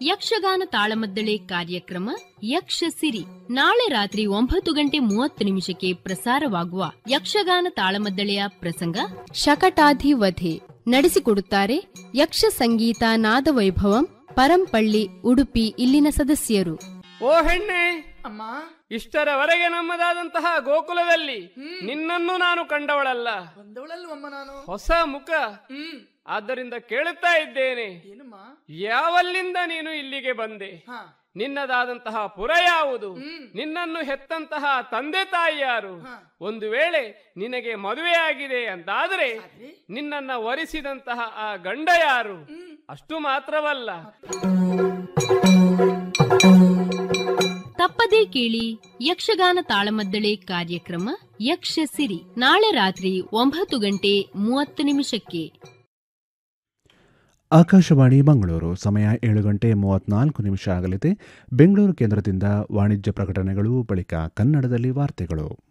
ಯಕ್ಷಗಾನ ತಾಳಮದ್ದಳೆ ಕಾರ್ಯಕ್ರಮ ಯಕ್ಷ ಸಿರಿ ನಾಳೆ ರಾತ್ರಿ ಒಂಬತ್ತು ಗಂಟೆ ಮೂವತ್ತು ನಿಮಿಷಕ್ಕೆ ಪ್ರಸಾರವಾಗುವ ಯಕ್ಷಗಾನ ತಾಳಮದ್ದಳೆಯ ಪ್ರಸಂಗ ಶಕಟಾಧಿವಧೆ ನಡೆಸಿಕೊಡುತ್ತಾರೆ ಯಕ್ಷ ಸಂಗೀತ ನಾದವೈಭವಂ ಪರಂಪಳ್ಳಿ ಉಡುಪಿ ಇಲ್ಲಿನ ಸದಸ್ಯರು ಓ ಹೆಣ್ಣೆ ಅಮ್ಮ ಇಷ್ಟರವರೆಗೆ ನಮ್ಮದಾದಂತಹ ಗೋಕುಲದಲ್ಲಿ ನಿನ್ನನ್ನು ನಾನು ಕಂಡವಳಲ್ಲ ಬಂದವಳಲ್ವಮ್ಮ ನಾನು ಹೊಸ ಮುಖ ಹ್ಮ್ ಆದ್ದರಿಂದ ಕೇಳುತ್ತಾ ಇದ್ದೇನೆ ಏನಮ್ಮ ಯಾವಲ್ಲಿಂದ ನೀನು ಇಲ್ಲಿಗೆ ಬಂದೆ ಹಾ ನಿನ್ನದಾದಂತಹ ಪುರ ಯಾವುದು ನಿನ್ನನ್ನು ಹೆತ್ತಂತಹ ತಂದೆ ತಾಯಿ ಯಾರು ಒಂದು ವೇಳೆ ನಿನಗೆ ಮದುವೆಯಾಗಿದೆ ಅಂತಾದರೆ ನಿನ್ನನ್ನ ವರಿಸಿದಂತಹ ಆ ಗಂಡ ಯಾರು ಅಷ್ಟು ಮಾತ್ರವಲ್ಲ ತಪ್ಪದೇ ಕೇಳಿ ಯಕ್ಷಗಾನ ತಾಳಮದ್ದಳೆ ಕಾರ್ಯಕ್ರಮ ಯಕ್ಷ ಸಿರಿ ನಾಳೆ ರಾತ್ರಿ ಒಂಬತ್ತು ಗಂಟೆ ಮೂವತ್ತು ನಿಮಿಷಕ್ಕೆ ಆಕಾಶವಾಣಿ ಮಂಗಳೂರು ಸಮಯ ಏಳು ಗಂಟೆ ಮೂವತ್ನಾಲ್ಕು ನಿಮಿಷ ಆಗಲಿದೆ ಬೆಂಗಳೂರು ಕೇಂದ್ರದಿಂದ ವಾಣಿಜ್ಯ ಪ್ರಕಟಣೆಗಳು ಬಳಿಕ ಕನ್ನಡದಲ್ಲಿ ವಾರ್ತೆಗಳು